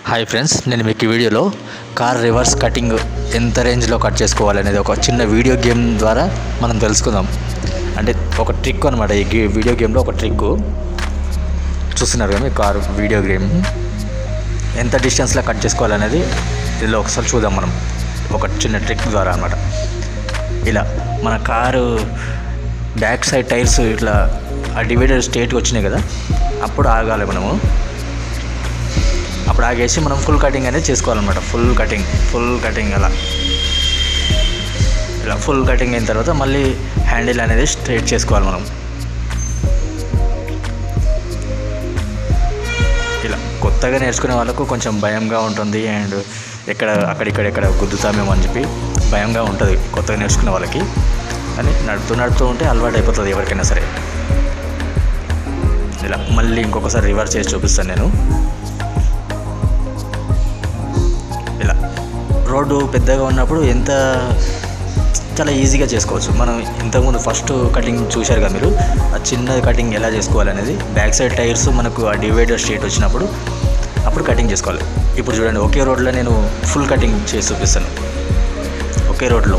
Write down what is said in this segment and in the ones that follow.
hi friends నేను మీకు ఈ వీడియోలో కార్ రివర్స్ కటింగ్ ఎంత రేంజ్లో కట్ చేసుకోవాలనేది ఒక చిన్న వీడియో గేమ్ ద్వారా మనం తెలుసుకుందాం అంటే ఒక ట్రిక్ అనమాట ఈ గే- వీడియో గేమ్లో ఒక ట్రిక్ చూస్తున్నారు కదా మీ కార్ వీడియో గేమ్ ఎంత డిస్టెన్స్లో కట్ చేసుకోవాలనేది దీనిలో ఒకసారి చూద్దాం మనం ఒక చిన్న ట్రిక్ ద్వారా అనమాట ఇలా మన కారు బ్యాక్ సైడ్ టైర్స్ ఇట్లా ఆ డివైడర్ స్టేట్కి వచ్చినాయి కదా అప్పుడు ఆగాలి మనము అప్పుడు ఆగేసి మనం ఫుల్ కటింగ్ అనేది చేసుకోవాలన్నమాట ఫుల్ కటింగ్ ఫుల్ కటింగ్ అలా ఇలా ఫుల్ కటింగ్ అయిన తర్వాత మళ్ళీ హ్యాండిల్ అనేది స్ట్రైట్ చేసుకోవాలి మనం ఇలా కొత్తగా నేర్చుకునే వాళ్ళకు కొంచెం భయంగా ఉంటుంది అండ్ ఎక్కడ అక్కడిక్కడ ఎక్కడ గుద్దుతామేమో అని చెప్పి భయంగా ఉంటుంది కొత్తగా నేర్చుకునే వాళ్ళకి కానీ నడుతూ నడుతూ ఉంటే అలవాటు అయిపోతుంది ఎవరికైనా సరే ఇలా మళ్ళీ ఇంకొకసారి రివర్స్ చేసి చూపిస్తాను నేను ఇలా రోడ్డు పెద్దగా ఉన్నప్పుడు ఎంత చాలా ఈజీగా చేసుకోవచ్చు మనం ఇంతకుముందు ఫస్ట్ కటింగ్ చూశారు కదా మీరు ఆ చిన్న కటింగ్ ఎలా చేసుకోవాలనేది బ్యాక్ సైడ్ టైర్స్ మనకు ఆ డివైడర్ స్ట్రేట్ వచ్చినప్పుడు అప్పుడు కటింగ్ చేసుకోవాలి ఇప్పుడు చూడండి ఒకే రోడ్లో నేను ఫుల్ కటింగ్ చేసి చూపిస్తాను ఒకే రోడ్లో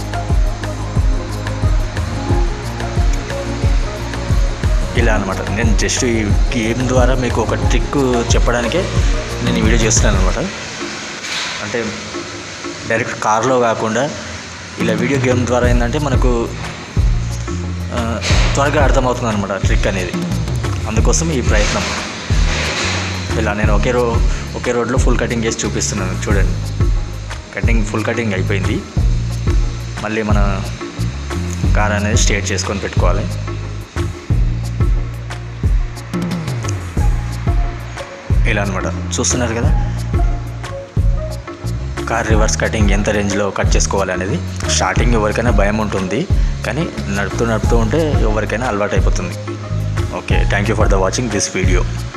ఇలా అనమాట నేను జస్ట్ ఈ గేమ్ ద్వారా మీకు ఒక ట్రిక్ చెప్పడానికే నేను ఈ వీడియో చేస్తున్నాను అనమాట అంటే డైరెక్ట్ కార్లో కాకుండా ఇలా వీడియో గేమ్ ద్వారా ఏంటంటే మనకు ఆ, త్వరగా అర్థమవుతుంది అనమాట ట్రిక్ అనేది అందుకోసం ఈ ప్రయత్నం ఇలా నేను ఒకే రో ఒకే రోడ్లో ఫుల్ కటింగ్ చేసి చూపిస్తున్నాను చూడండి కటింగ్ ఫుల్ కటింగ్ అయిపోయింది మళ్ళీ మన కార్ అనేది స్ట్రేట్ చేసుకొని పెట్టుకోవాలి ఇలా అనమాట చూస్తున్నారు కదా కార్ రివర్స్ కటింగ్ ఎంత రేంజ్లో కట్ చేసుకోవాలి అనేది స్టార్టింగ్ ఎవరికైనా భయం ఉంటుంది కానీ నడుపుతూ నడుపుతూ ఉంటే ఎవరికైనా అలవాటు అయిపోతుంది okay thank you for the watching this video